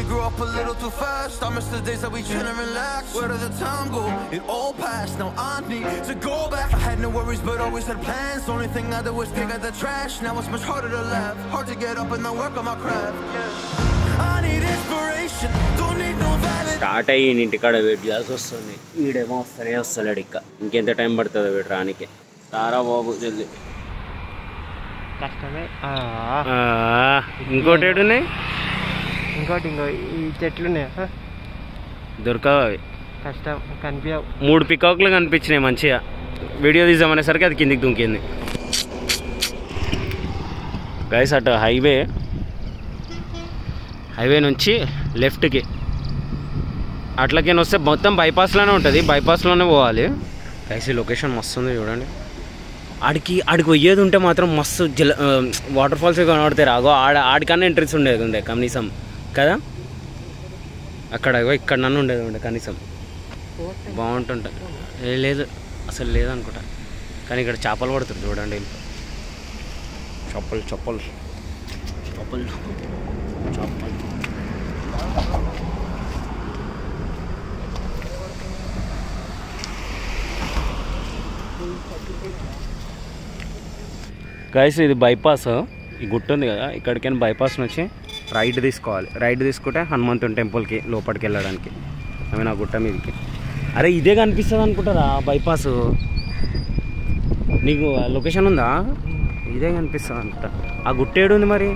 grew up a little too fast. I miss the days that we chill and relax. Where did the time go? It all passed. Now I need to go back. I had no worries, but always had plans. Only thing I did was dig out the trash. Now it's much harder to laugh. Hard to get up and then work on my craft. I need inspiration. Don't need no valid. Start అయ్యి ఈయన ఇంటికాడ wait చేయాల్సి వస్తుంది ఈడేమో వస్తూనే వస్తలేడు ఇక్క ఇంకెంత time పడుతుంది వీడు రానికి తారా బాబు జల్ది కష్టమే ఆ, ఇంకోటి ఏడున్నాయి ఇంకోటి ఇంకో ఈ చెట్లు ఉన్నాయి ఆ, దొరకవు అవి కష్టం కనిపించవు మూడు పికాక్లు కనిపించినాయి మంచిగా వీడియో తీద్దామనేసరికి అది కిందికి దుంకింది గైస్ అటు హైవే హైవే నుంచి లెఫ్ట్కి అట్లకేనా వస్తే మొత్తం బైపాస్లోనే ఉంటుంది బైపాస్లోనే పోవాలి గైస్ ఈ లొకేషన్ మస్తు ఉంది చూడండి ఆడికి ఆడికి పోయేది ఉంటే మాత్రం మస్తు జల వాటర్ ఫాల్స్ కనబడతాయి రాగో ఆడ ఆడికన్నా ఎంట్రెన్స్ ఉండేది ఉండే కనీసం కదా అక్కడ ఇగో ఇక్కడ నన్ను ఉండేది ఉండే కనీసం బాగుంటుంటా ఏ లేదు అసలు లేదనుకుంటా కానీ ఇక్కడ చేపలు పడుతుంది చూడండి చేపలు చేపలు చేపలు చేపలు గైస్ ఇది బైపాస్ ఈ గుట్ట ఉంది కదా ఇక్కడికైనా బైపాస్ నుంచి రైట్ తీసుకోవాలి రైట్ తీసుకుంటే హనుమంతుని టెంపుల్కి లోపలికి వెళ్ళడానికి అవి నా గుట్ట మీదకి అరే ఇదే కనిపిస్తుంది అనుకుంటారా బైపాస్ నీకు లొకేషన్ ఉందా ఇదే కనిపిస్తుంది అనుకుంటా ఆ గుట్ట ఏడుంది మరి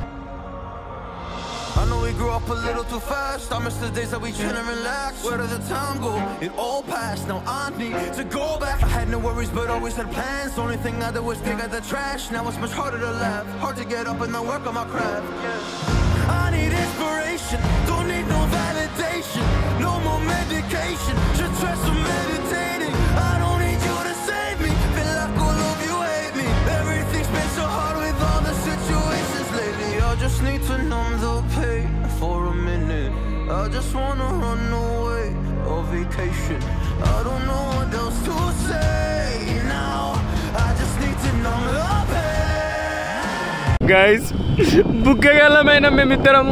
I know we grew up a little too fast. I miss the days that we chill and relax. Where did the time go? It all passed. Now I need to go back. I had no worries, but always had plans. Only thing I did was dig out the trash. Now it's much harder to laugh. Hard to get up and then work on my craft. I need inspiration. Don't need no validation. No more medication. Just try some meditating. I don't need you to save me. Feel like all of you hate me. Everything's been so hard with all the situations lately. I just need to numb the pain for a minute. I just wanna run away on vacation. I don't know what else to say now. I just need to numb the pain. Guys బుగ్గగలమైన మేమిద్దరం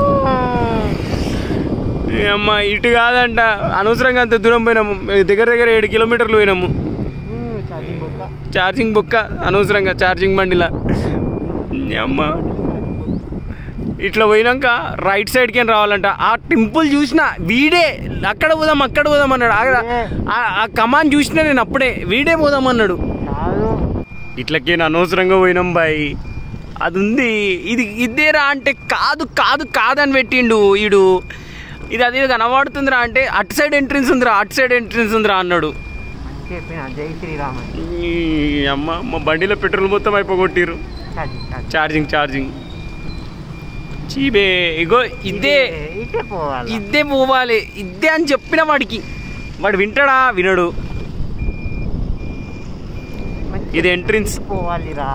ఏ అమ్మ ఇటు కాదంట అనవసరంగా అంత దూరం పోయినాము దగ్గర దగ్గర ఏడు కిలోమీటర్లు పోయినాము చదివి బొక్క ఛార్జింగ్ బుక్క అనవసరంగా ఛార్జింగ్ బండిలా ఏ అమ్మ ఇట్లా పోయినాక రైట్ సైడ్కి రావాలంట ఆ టెంపుల్ చూసిన వీడే అక్కడ పోదాం అక్కడ పోదాం అన్నాడు ఆగ- ఆ- ఆ కమాన్ చూసిన నేను అప్పుడే వీడే పోదాం అన్నాడు కాదు ఇట్లకే అనవసరంగా పోయినాం బాయ్ అది ఉంది ఇది ఇదేరా అంటే కాదు కాదు కాదని పెట్టిండు ఈడు ఇది అది కనబడుతుందిరా అంటే అటు సైడ్ ఎంట్రన్స్ ఉందిరా అటు సైడ్ ఎంట్రన్స్ ఉందిరా అన్నాడు అందుకే చెప్పిన జై శ్రీరామ్ అని. ఈ అమ్మ మా బండిలో పెట్రోల్ మొత్తం అయిపోగొట్టిరు చదివి చదివి ఛార్జింగ్ ఛార్జింగ్ చీబే ఇగో ఇదే ఇటే పోవాలి ఇదే పోవాలి ఇదే అని చెప్పిన వాడికి వాడు వింటాడా వినడు ఇది ఎంట్రన్స్ పోవాలి రా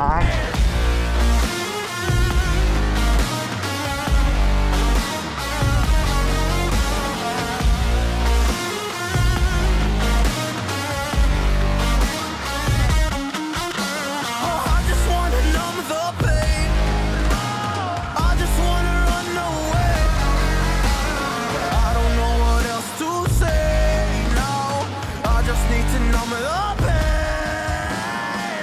Oh, I just wanna numb the pain. I just wanna run away. I don't know what else to say now. I just need to numb the pain.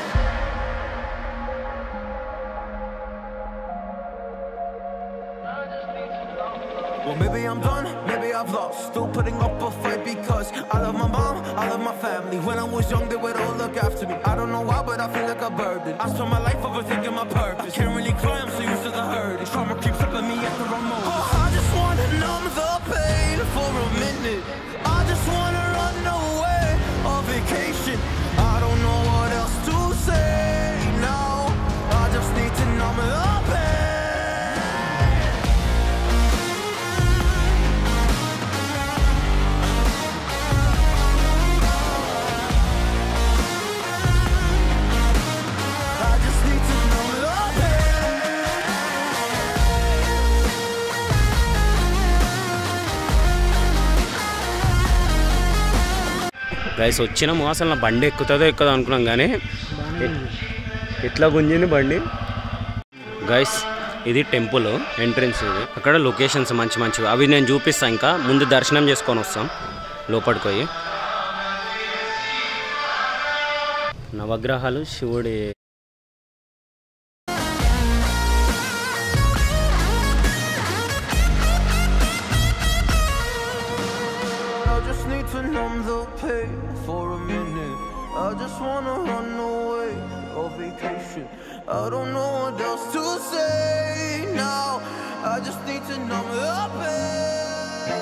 Well, maybe I'm done, maybe I've lost. Still putting up a fight because I love my mom, I love my family. When I was young, they would all look after me. I don't know why, but I feel like a burden. I spent my life overthinking my purpose. Can't really cry, I'm so used to the hurt. Trauma keeps up at me at the wrong moment. Oh, I just wanna numb the pain for a minute. I just wanna run away on vacation. I don't know what else to say now. I just need to numb the pain. I just need to numb the pain. Guys వచ్చినాము అసలు నా బండి ఎక్కుతుందో ఎక్కుదో అనుకున్నాం కానీ ఎట్లా గుంజింది బండి guys ఇది temple entrance ఇది అక్కడ లొకేషన్స్ మంచి మంచివి అవి నేను చూపిస్తాను ఇంకా ముందు దర్శనం చేసుకొని వస్తాం లోపలికి పోయి నవగ్రహాలు శివుడి I just need to numb the pain for a minute. I just wanna run away on vacation. I don't know what else to say now. I just need to numb the pain.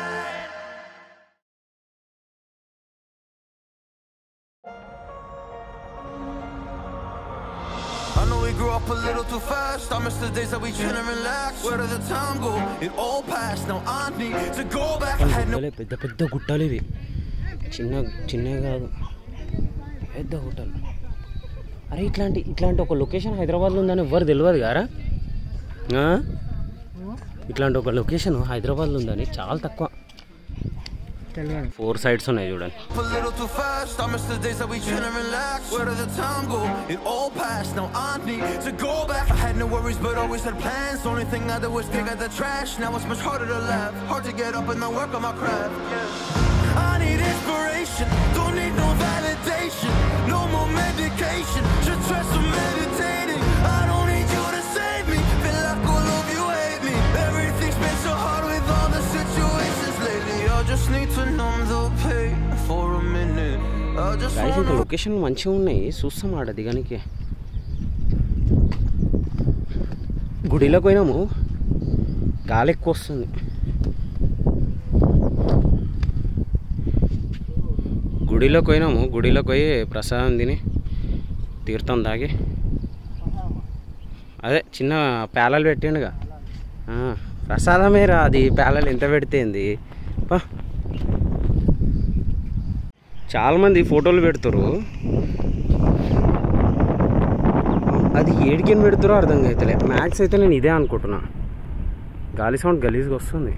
I know we grew up a little too fast. I miss the days that we chill and relax. Where did the time go? It all passed. Now I need to go back. I had no గుట్టలే పెద్ద పెద్ద గుట్టలు ఇవి చిన్న చిన్నవి కాదు పెద్ద గుట్టలు అరే ఇట్లాంటి ఇట్లాంటి ఒక లొకేషన్ హైదరాబాద్లో ఉందని ఎవ్వరు తెలియదు గారా ఆ? ఇట్లాంటి ఒక లొకేషన్ హైదరాబాద్లో ఉందని చాలా తక్కువ తెలియదు ఫోర్ సైడ్స్ ఉన్నాయి చూడండి a little too fast. I miss the days that we chill and relax. Where did the time go? It all passed. Now I need to go back. I had no worries, but always had plans. The only thing I did was dig out the trash. Now it's much harder to laugh. Hard to get up and then work on my craft. I need inspiration. Don't need no validation. No more medication. Just try some meditating. I don't need you to save me. Feel like all of you hate me. Everything's been so hard with all the situations lately. I just need to numb the pain for a minute. I just guys ఇంకా wanna location మంచిగా ఉన్నాయి చూస్తాం ఆడ దిగానికి గుడిలోకి పోయినాము గాలి ఎక్కువ వస్తుంది గుడిలోకి పోయినాము గుడిలోకి పోయి ప్రసాదం తిని తీర్థం తాగి అదే చిన్న పేలలు పెట్టిండుగా ఆ, ప్రసాదమేరా అది పేలలు ఎంత పెడితేంది పా చాలామంది ఫోటోలు పెడతారు అది ఏడికి పెడతారో అర్థం అవుతలే మ్యాక్స్ అయితే నేను ఇదే అనుకుంటున్నా గాలి సౌండ్ గలీజ్గా వస్తుంది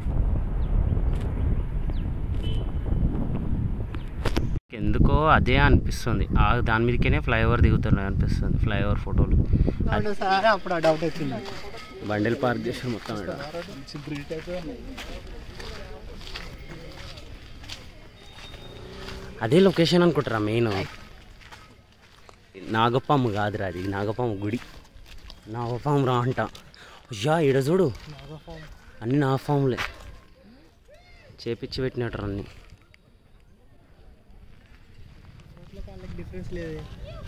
ఎందుకో అదే అనిపిస్తుంది ఆ దాని మీదకేనే ఫ్లైఓవర్ దిగుతున్నాయి అనిపిస్తుంది ఫ్లైఓవర్ ఫోటోలు సరే అప్పుడు ఆ డౌట్ వచ్చింది నాకు. బండిల్ పార్క్ చేసి మొత్తం ఈడ. అదే లొకేషన్ అనుకుంటారా మెయిన్ నాగపాము కాదురా అది నాగపాము గుడి నాగపాము రా అంట అయ్యా ఈడ చూడు అన్ని నాగపాములే చేపిచ్చి పెట్టినట్టు అన్ని డిఫరెన్స్ లేదు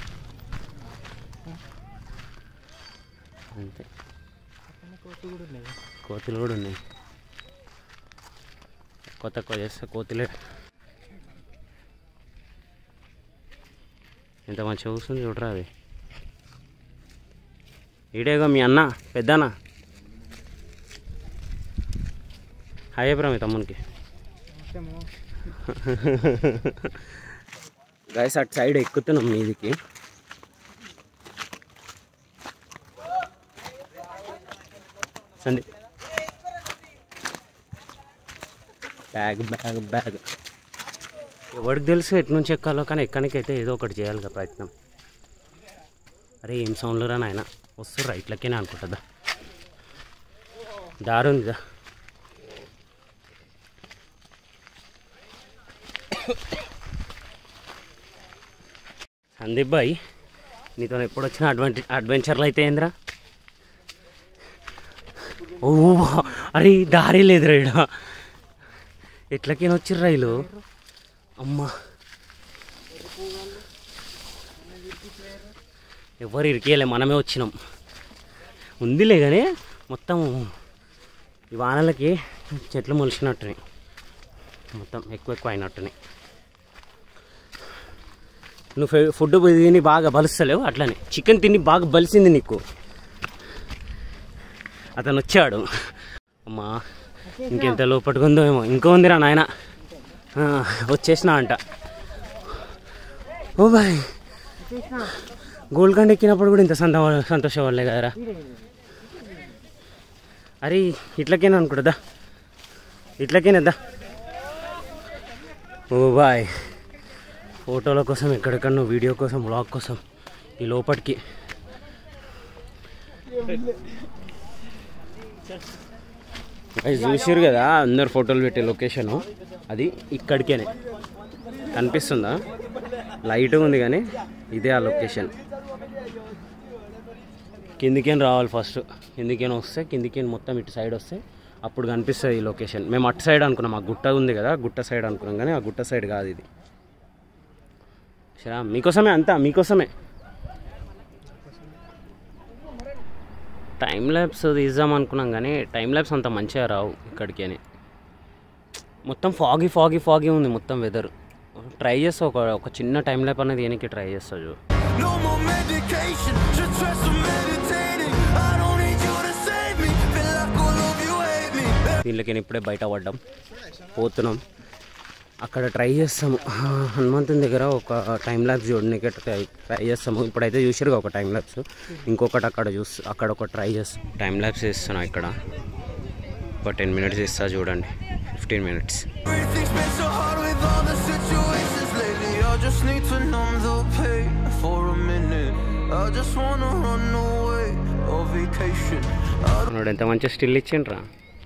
అంతే కోతి కూడా ఉన్నాయి కోతులు కూడా ఉన్నాయి కొత్త తక్కువ చేస్తే కోతులే ఎంత మంచిగా కూర్చుంది చూడరా అది ఈడేగో మీ అన్న పెద్దన్న హాయ్ చెప్పరా మీ తమ్మునికి గైస్ అటు సైడ్ ఎక్కుతున్నాం మీదికి సండి బ్యాగ్ బ్యాగ్ బ్యాగ్ ఎవరికి తెలుసు ఎటు నుంచి ఎక్కాలో కానీ ఎక్కడికైతే ఏదో ఒకటి చేయాలి కదా ప్రయత్నం అరే ఏం సౌండ్లు రా నాయన వస్తుర్రా ఇట్లకేనే అనుకుంటుందా దారి ఉందిదా సందీప్ బాయ్ నీతో ఎప్పుడు వచ్చిన అడ్వెంచర్ అడ్వెంచర్లు అయితే ఏందిరా ఓ అరే దారి లేదు రైడ ఎట్లకైనా వచ్చిర్రు రైలు అమ్మా ఎవరు ఇరికేయలే మనమే వచ్చినాం ఉందిలే కానీ మొత్తం ఈ వానలకి చెట్లు మొలిచినట్టున్నాయి మొత్తం ఎక్కువ ఎక్కువ అయినట్టున్నాయి నువ్వు ఫె- ఫుడ్ తిని బాగా బలుస్తలేవు అట్లనే చికెన్ తిని బాగా బలిసింది నీకు అతను వచ్చాడు అమ్మా ఇంకెంత లోపట్టుకుందో ఏమో ఇంకో ఉందిరా నాయన ఆ, వచ్చేసినా అంట ఓ బాయ్ గోల్కొండ ఎక్కినప్పుడు కూడా ఇంత సంత సంతోషపడలే కదరా అరే ఇట్లకేనా అనుకుంటుందా ఇట్లకేనేద్దా ఓ బాయ్ ఫోటోల కోసం ఎక్కడెక్కడో వీడియో కోసం బ్లాగ్ కోసం ఈ లోపలికి అది చూసిరు కదా అందరు ఫోటోలు పెట్టే లొకేషను అది ఇక్కడికేనే కనిపిస్తుందా లైట్ ఉంది కానీ ఇదే ఆ లొకేషన్ కిందికేం రావాలి ఫస్ట్ కిందికేం వస్తే కిందికేం మొత్తం ఇటు సైడ్ వస్తే అప్పుడు కనిపిస్తుంది ఈ లొకేషన్ మేము అటు సైడ్ అనుకున్నాం ఆ గుట్ట ఉంది కదా గుట్ట సైడ్ అనుకున్నాం కానీ ఆ గుట్ట సైడ్ కాదు ఇది సరే మీకోసమే అంతా మీకోసమే టైం ల్యాబ్స్ తీద్దాం అనుకున్నాం కానీ టైం ల్యాబ్స్ అంత మంచిగా రావు ఇక్కడికి అని మొత్తం ఫాగీ ఫాగీ ఫాగీ ఉంది మొత్తం వెదర్ ట్రై చేస్తా ఒక ఒక చిన్న టైం ల్యాబ్ అనేది దేనికి ట్రై చేస్తా చూ No more medication, just try some meditating. I don't need you to save me. Feel like all of you hate me. దీనిలోకి ఇప్పుడే బయట పడ్డాం పోతున్నాం అక్కడ ట్రై చేస్తాము ఆ, హనుమంతుని దగ్గర ఒక టైం ల్యాబ్స్ చూడడానికి ట్రై ట్రై చేస్తాము ఇప్పుడైతే చూసారు ఒక టైం ల్యాబ్స్ ఇంకొకటి అక్కడ చూసి అక్కడ ఒక ట్రై చేస్తాం టైం ల్యాబ్స్ చేస్తున్నా ఇక్కడ ఒక టెన్ మినిట్స్ ఇస్తా చూడండి fifteen minutes Everything's been so hard with all the situations lately. I just need to numb the pain for a minute. I just wanna run away on vacation. I వాడు ఎంత మంచి still ఇచ్చిండ్రా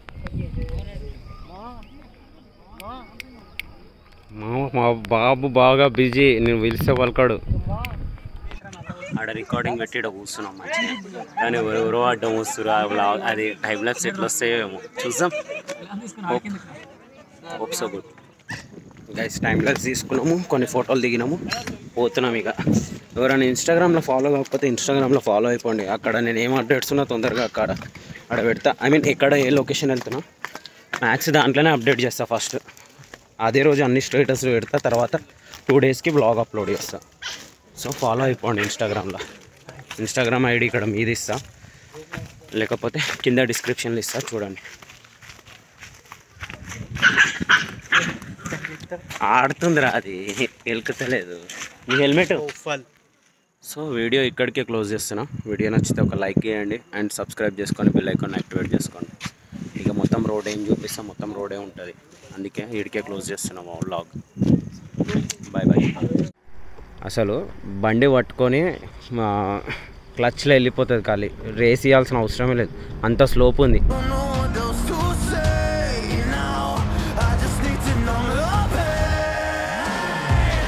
మా మా బాబు బాగా busy నేను పిలిస్తే పలకాడు ఆడ recording పెట్టి ఇక్కడ కూర్చున్నాం మంచిగా కానీ ఎవరెవరో అడ్డం వస్తున్నారు అది టైం ల్యాబ్స్ ఎట్లా వస్తాయో ఏమో చూద్దాం hope so good guys time lapse తీసుకున్నాము కొన్ని ఫోటోలు దిగినాము పోతున్నాం ఇక ఎవరైనా ఇన్స్టాగ్రామ్లో ఫాలో కాకపోతే ఇన్స్టాగ్రామ్లో ఫాలో అయిపోండి అక్కడ నేను ఏం అప్డేట్స్ ఉన్నా తొందరగా అక్కడ అక్కడ పెడతా ఐ మీన్ ఎక్కడ ఏ లొకేషన్ వెళ్తున్నా మ్యాథ్స్ దాంట్లోనే అప్డేట్ చేస్తా ఫస్ట్ అదే రోజు అన్ని స్టేటస్లు పెడతా తర్వాత టూ డేస్కి బ్లాగ్ అప్లోడ్ చేస్తా సో ఫాలో అయిపోండి ఇన్స్టాగ్రామ్లో ఇన్స్టాగ్రామ్ ఐడి ఇక్కడ మీది ఇస్తా లేకపోతే కింద డిస్క్రిప్షన్లో ఇస్తా చూడండి ఆడుతుందిరా అది ఎలుకుతలేదు నీ హెల్మెట్ సో వీడియో ఇక్కడికే క్లోజ్ చేస్తున్నా వీడియో నచ్చితే ఒక లైక్ చేయండి అండ్ సబ్స్క్రైబ్ చేసుకొని బెల్ ఐకాన్ యాక్టివేట్ చేసుకోండి ఇక మొత్తం రోడ్ ఏం చూపిస్తా మొత్తం రోడే ఉంటుంది అందుకే వీడికే క్లోజ్ చేస్తున్నాం వ్లాగ్ బాయ్ బాయ్ అసలు బండి పట్టుకొని మా క్లచ్లో వెళ్ళిపోతుంది ఖాళీ రేస్ ఇవ్వాల్సిన అవసరమే లేదు అంత స్లోప్ ఉంది don't know what else to say now. I just need to numb the pain.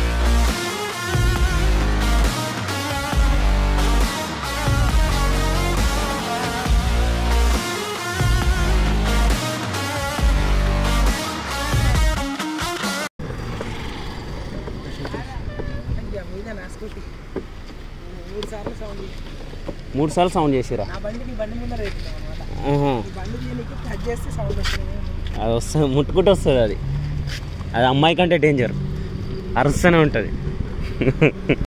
మీద నా స్కూటీ మూడు సార్లు సౌండ్ మూడు సార్లు సౌండ్ చేసిరా నా బండికి బండి ముందర పెట్టినాం అనమాట ఆహా. ఈ బండి దీనికి కట్ చేస్తే సౌండ్ వస్తుంది అది వస్తుంది ముట్టుకుంటూ వస్తుంది అది అది అమ్మాయి కంటే డేంజర్ అరుస్తూనే ఉంటుంది